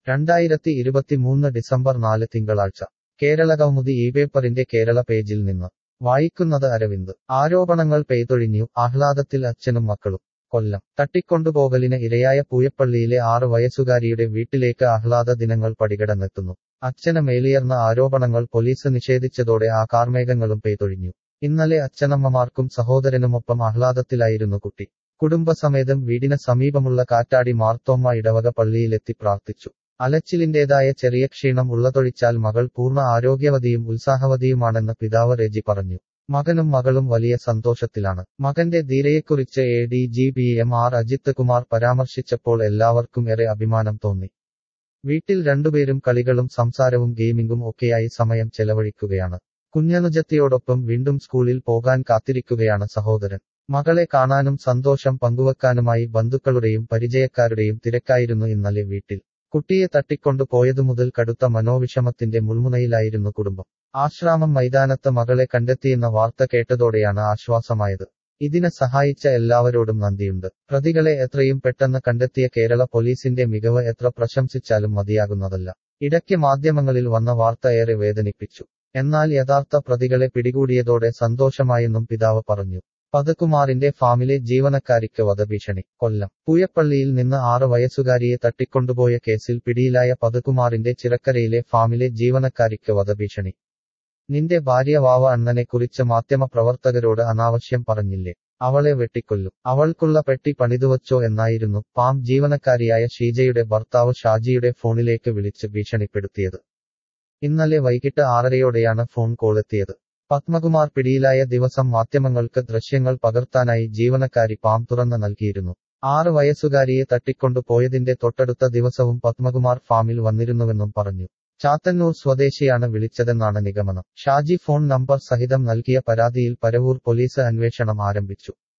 രണ്ടായിരത്തി ഇരുപത്തിമൂന്ന് ഡിസംബർ നാല് തിങ്കളാഴ്ച കേരള കൗമുദി ഈ പേപ്പറിന്റെ കേരള പേജിൽ നിന്ന് വായിക്കുന്നത് അരവിന്ദ് ആരോപണങ്ങൾ പെയ്തൊഴിഞ്ഞു ആഹ്ലാദത്തിൽ അച്ഛനും മക്കളും കൊല്ലം തട്ടിക്കൊണ്ടുപോകലിന് ഇരയായ പൂയപ്പള്ളിയിലെ ആറ് വയസ്സുകാരിയുടെ വീട്ടിലേക്ക് ആഹ്ലാദ ദിനങ്ങൾ പടികടന്നെത്തുന്നു അച്ഛന് മേലിയർന്ന ആരോപണങ്ങൾ പോലീസ് നിഷേധിച്ചതോടെ ആ കാർമേഘങ്ങളും പെയ്തൊഴിഞ്ഞു ഇന്നലെ അച്ഛനമ്മമാർക്കും സഹോദരനുമൊപ്പം ആഹ്ലാദത്തിലായിരുന്നു കുട്ടി കുടുംബസമേതം വീടിന് സമീപമുള്ള കാറ്റാടി മാർത്തോമ്മ ഇടവക പള്ളിയിലെത്തി പ്രാർത്ഥിച്ചു അലച്ചിലിന്റേതായ ചെറിയ ക്ഷീണം ഉള്ളതൊഴിച്ചാൽ മകൾ പൂർണ്ണ ആരോഗ്യവതിയും ഉത്സാഹവതിയുമാണെന്ന് പിതാവ് രജി പറഞ്ഞു മകനും മകളും വലിയ സന്തോഷത്തിലാണ് മകന്റെ ധീരയെക്കുറിച്ച് A D G P M R Ajith Kumar പരാമർശിച്ചപ്പോൾ എല്ലാവർക്കും ഏറെ അഭിമാനം തോന്നി വീട്ടിൽ രണ്ടുപേരും കളികളും സംസാരവും ഗെയിമിംഗും ഒക്കെയായി സമയം ചെലവഴിക്കുകയാണ് കുഞ്ഞനുജത്തിയോടൊപ്പം വീണ്ടും സ്കൂളിൽ പോകാൻ കാത്തിരിക്കുകയാണ് സഹോദരൻ മകളെ കാണാനും സന്തോഷം പങ്കുവെക്കാനുമായി ബന്ധുക്കളുടെയും പരിചയക്കാരുടെയും തിരക്കായിരുന്നു ഇന്നലെ വീട്ടിൽ കുട്ടിയെ തട്ടിക്കൊണ്ടു പോയതു മുതൽ കടുത്ത മനോവിഷമത്തിന്റെ മുൾമുനയിലായിരുന്നു കുടുംബം ആശ്രാമം മൈതാനത്ത് മകളെ കണ്ടെത്തിയെന്ന വാർത്ത കേട്ടതോടെയാണ് ആശ്വാസമായത് ഇതിന് സഹായിച്ച എല്ലാവരോടും നന്ദിയുണ്ട് പ്രതികളെ എത്രയും പെട്ടെന്ന് കണ്ടെത്തിയ കേരള പോലീസിന്റെ മികവ് എത്ര പ്രശംസിച്ചാലും മതിയാകുന്നതല്ല ഇടയ്ക്ക് മാധ്യമങ്ങളിൽ വന്ന വാർത്ത ഏറെ വേദനിപ്പിച്ചു എന്നാൽ യഥാർത്ഥ പ്രതികളെ പിടികൂടിയതോടെ സന്തോഷമായെന്നും പിതാവ് പറഞ്ഞു പതകുമാറിന്റെ ഫാമിലെ ജീവനക്കാരിക്ക് വധഭീഷണി കൊല്ലം പൂയപ്പള്ളിയിൽ നിന്ന് ആറ് വയസ്സുകാരിയെ തട്ടിക്കൊണ്ടുപോയ കേസിൽ പിടിയിലായ പതകുമാറിന്റെ ചിറക്കരയിലെ ഫാമിലെ ജീവനക്കാരിക്ക് വധഭീഷണി നിന്റെ ഭാര്യ വാവ അണ്ണനെ കുറിച്ച് മാധ്യമപ്രവർത്തകരോട് അനാവശ്യം പറഞ്ഞില്ലേ അവളെ വെട്ടിക്കൊല്ലും അവൾക്കുള്ള പെട്ടി പണിതുവച്ചോ എന്നായിരുന്നു പാം ജീവനക്കാരിയായ ഷീജയുടെ ഭർത്താവ് ഷാജിയുടെ ഫോണിലേക്ക് വിളിച്ച് ഭീഷണിപ്പെടുത്തിയത് ഇന്നലെ വൈകിട്ട് ആറരയോടെയാണ് ഫോൺ കോളെത്തിയത് പത്മകുമാർ പിടിയിലായ ദിവസം മാധ്യമങ്ങൾക്ക് ദൃശ്യങ്ങൾ പകർത്താനായി ജീവനക്കാരി പാം തുറന്ന് നൽകിയിരുന്നു ആറ് വയസ്സുകാരിയെ തട്ടിക്കൊണ്ടു പോയതിന്റെ തൊട്ടടുത്ത ദിവസവും പത്മകുമാർ ഫാമിൽ വന്നിരുന്നുവെന്നും പറഞ്ഞു ചാത്തന്നൂർ സ്വദേശിയാണ് വിളിച്ചതെന്നാണ് നിഗമനം ഷാജി ഫോൺ നമ്പർ സഹിതം നൽകിയ പരാതിയിൽ പരവൂർ പോലീസ് അന്വേഷണം ആരംഭിച്ചു